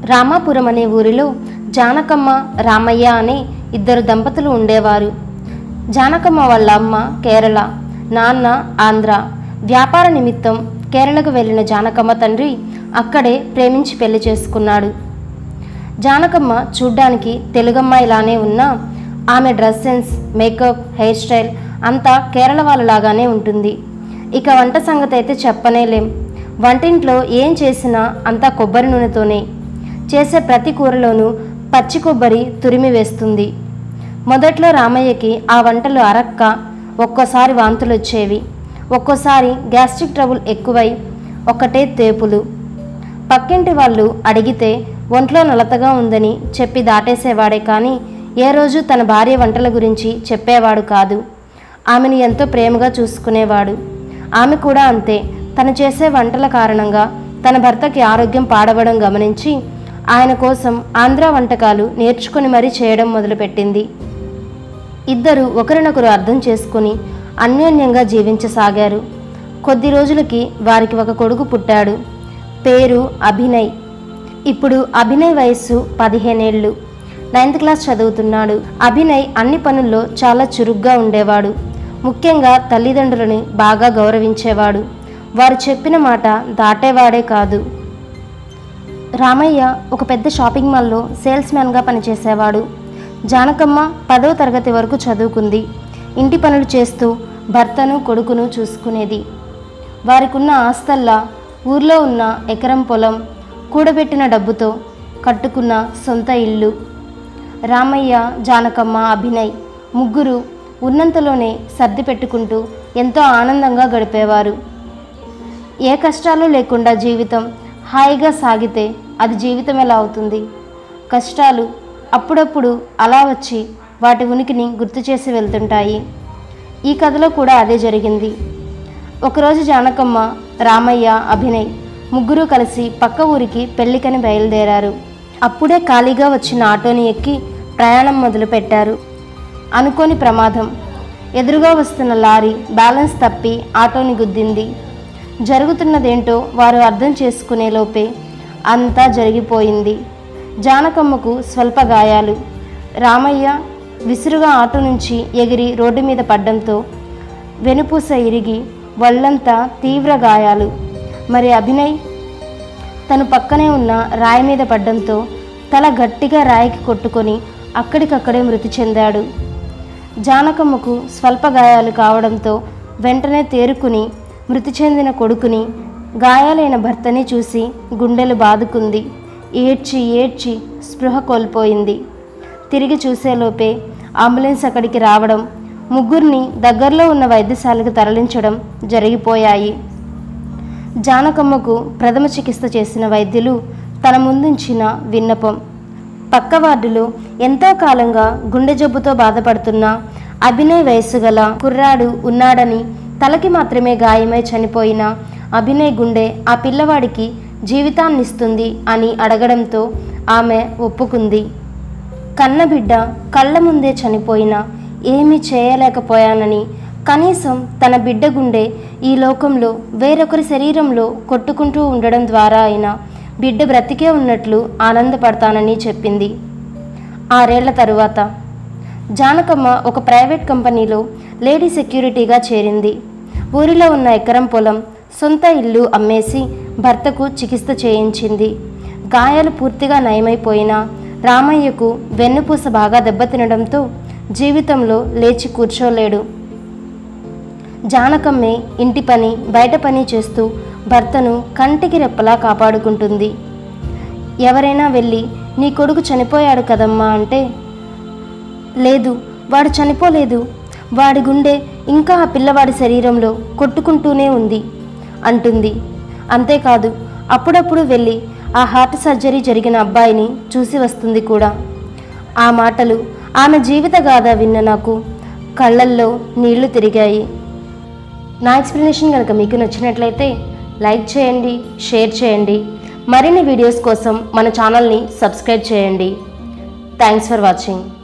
రామాపురం అనే ఊరిలో జానకమ్మ రామయ్య అనే ఇద్దరు దంపతులు ఉండేవారు జానకమ్మ వాళ్ళ అమ్మ కేరళ నాన్న ఆంధ్ర వ్యాపార నిమిత్తం కేరళకు వెళ్ళిన జానకమ్మ తండ్రి అక్కడే ప్రేమించి పెళ్లి చేసుకున్నాడు జానకమ్మ చూడ్డానికి తెలుగమ్మాయిలానే ఉన్నా ఆమె dress sense makeup hair style అంతా కేరళ వాళ్ళలాగానే ఉంటుంది ఇక వంట సంగతి అయితే చెప్పనేలేం వంటింట్లో ఏం చేసినా అంతా కొబ్బరి నూనెతోనే చేసే ప్రతి కూరలోనూ పచ్చి కొబ్బరి తురిమి వేస్తుంది మొదట్లో రామయ్యకి ఆ వంటలు అరక్క ఒక్కోసారి వాంతులు వచ్చేవి ఒక్కోసారి గ్యాస్ట్రిక్ ట్రబుల్ ఎక్కువై ఒక్కటే తేపులు పక్కింటి వాళ్ళు అడిగితే ఒంట్లో నలతగా ఉందని చెప్పి దాటేసేవాడే కానీ ఏ రోజు తన భార్య వంటల గురించి చెప్పేవాడు కాదు ఆమెను ఎంతో ప్రేమగా చూసుకునేవాడు ఆమె కూడా అంతే తను చేసే వంటల కారణంగా తన భర్తకి ఆరోగ్యం పాడవడం గమనించి ఆయన కోసం ఆంధ్ర వంటకాలు నేర్చుకుని మరీ చేయడం మొదలుపెట్టింది ఇద్దరు ఒకరినొకరు అర్థం చేసుకుని అన్యోన్యంగా జీవించసాగారు కొద్ది రోజులకి వారికి ఒక కొడుకు పుట్టాడు పేరు అభినయ్ ఇప్పుడు అభినయ్ వయస్సు పదిహేనేళ్ళు నైన్త్ క్లాస్ చదువుతున్నాడు అభినయ్ అన్ని పనుల్లో చాలా చురుగ్గా ఉండేవాడు ముఖ్యంగా తల్లిదండ్రులని బాగా గౌరవించేవాడు వారు చెప్పిన మాట దాటేవాడే కాదు రామయ్య ఒక పెద్ద షాపింగ్ మాల్లో సేల్స్ మ్యాన్గా పనిచేసేవాడు జానకమ్మ పదవ తరగతి వరకు చదువుకుంది ఇంటి పనులు చేస్తూ భర్తను కొడుకును చూసుకునేది వారికున్న ఆస్తల్లా ఊర్లో ఉన్న ఎకరం పొలం కూడబెట్టిన డబ్బుతో కట్టుకున్న సొంత ఇల్లు రామయ్య జానకమ్మ అభినయ్ ముగ్గురు ఉన్నంతలోనే సర్ది పెట్టుకుంటూ ఎంతో ఆనందంగా గడిపేవారు ఏ కష్టాలు లేకుండా జీవితం హాయిగా సాగితే అది జీవితం ఎలా అవుతుంది కష్టాలు అప్పుడప్పుడు అలా వచ్చి వాటి ఉనికిని గుర్తు చేసి వెళ్తుంటాయి ఈ కథలో కూడా అదే జరిగింది ఒకరోజు జానకమ్మ రామయ్య అభినయ్ ముగ్గురు కలిసి పక్క ఊరికి పెళ్లికని బయలుదేరారు అప్పుడే ఖాళీగా వచ్చిన ఆటోని ఎక్కి ప్రయాణం మొదలుపెట్టారు అనుకోని ప్రమాదం ఎదురుగా వస్తున్న లారీ బ్యాలెన్స్ తప్పి ఆటోని గుద్దింది జరుగుతున్నదేంటో వారు అర్థం చేసుకునే లోపే అంతా జరిగిపోయింది జానకమ్మకు స్వల్ప గాయాలు రామయ్య విసురుగా ఆటో నుంచి ఎగిరి రోడ్డు మీద పడ్డంతో వెనుపూస ఇరిగి ఒళ్ళంతా తీవ్ర గాయాలు మరి అభినయ్ తను పక్కనే ఉన్న రాయి మీద పడ్డంతో తల గట్టిగా రాయికి కొట్టుకొని అక్కడికక్కడే మృతి చెందాడు జానకమ్మకు స్వల్ప గాయాలు కావడంతో వెంటనే తేరుకుని మృతి చెందిన కొడుకుని గాయాలైన భర్తని చూసి గుండెలు బాదుకుంది ఏడ్చి ఏడ్చి స్పృహ కోల్పోయింది తిరిగి చూసేలోపే అంబులెన్స్ అక్కడికి రావడం ముగ్గురిని దగ్గరలో ఉన్న వైద్యశాలకు తరలించడం జరిగిపోయాయి జానకమ్మకు ప్రథమ చికిత్స చేసిన వైద్యులు తన ముందుంచిన విన్నపం పక్క వార్డులో ఎంతో కాలంగా గుండె జబ్బుతో బాధపడుతున్న అభినయ్ వయస్సు గల కుర్రాడు ఉన్నాడని తలకి మాత్రమే గాయమై చనిపోయిన అభినయ్ గుండె ఆ పిల్లవాడికి జీవితాన్నిస్తుంది అని అడగడంతో ఆమె ఒప్పుకుంది కన్నబిడ్డ కళ్ళ ముందే చనిపోయినా ఏమీ చేయలేకపోయానని కనీసం తన బిడ్డ గుండె ఈ లోకంలో వేరొకరి శరీరంలో కొట్టుకుంటూ ఉండడం ద్వారా అయినా బిడ్డ బ్రతికే ఉన్నట్లు ఆనందపడతానని చెప్పింది ఆరేళ్ల తరువాత జానకమ్మ ఒక ప్రైవేట్ కంపెనీలో లేడీ సెక్యూరిటీగా చేరింది ఊరిలో ఉన్న ఎకరం పొలం సొంత ఇల్లు అమ్మేసి భర్తకు చికిత్స చేయించింది గాయాలు పూర్తిగా నయమైపోయినా రామయ్యకు వెన్నుపూస బాగా దెబ్బతినడంతో జీవితంలో లేచి కూర్చోలేడు జానకమ్మే ఇంటి పని బయట పని చేస్తూ భర్తను కంటికి రెప్పలా కాపాడుకుంటుంది ఎవరైనా వెళ్ళి నీ కొడుకు చనిపోయాడు కదమ్మా అంటే లేదు వాడు చనిపోలేదు వాడి గుండె ఇంకా ఆ పిల్లవాడి శరీరంలో కొట్టుకుంటూనే ఉంది అంటుంది అంతేకాదు అప్పుడప్పుడు వెళ్ళి ఆ హార్ట్ సర్జరీ జరిగిన అబ్బాయిని చూసి వస్తుంది కూడా ఆ మాటలు ఆమె జీవిత గాథ విన్న నాకు కళ్ళల్లో నీళ్లు తిరిగాయి నా ఎక్స్ప్లెనేషన్ కనుక మీకు నచ్చినట్లయితే లైక్ చేయండి షేర్ చేయండి మరిన్ని వీడియోస్ కోసం మన ఛానల్ని సబ్స్క్రైబ్ చేయండి థ్యాంక్స్ ఫర్ వాచింగ్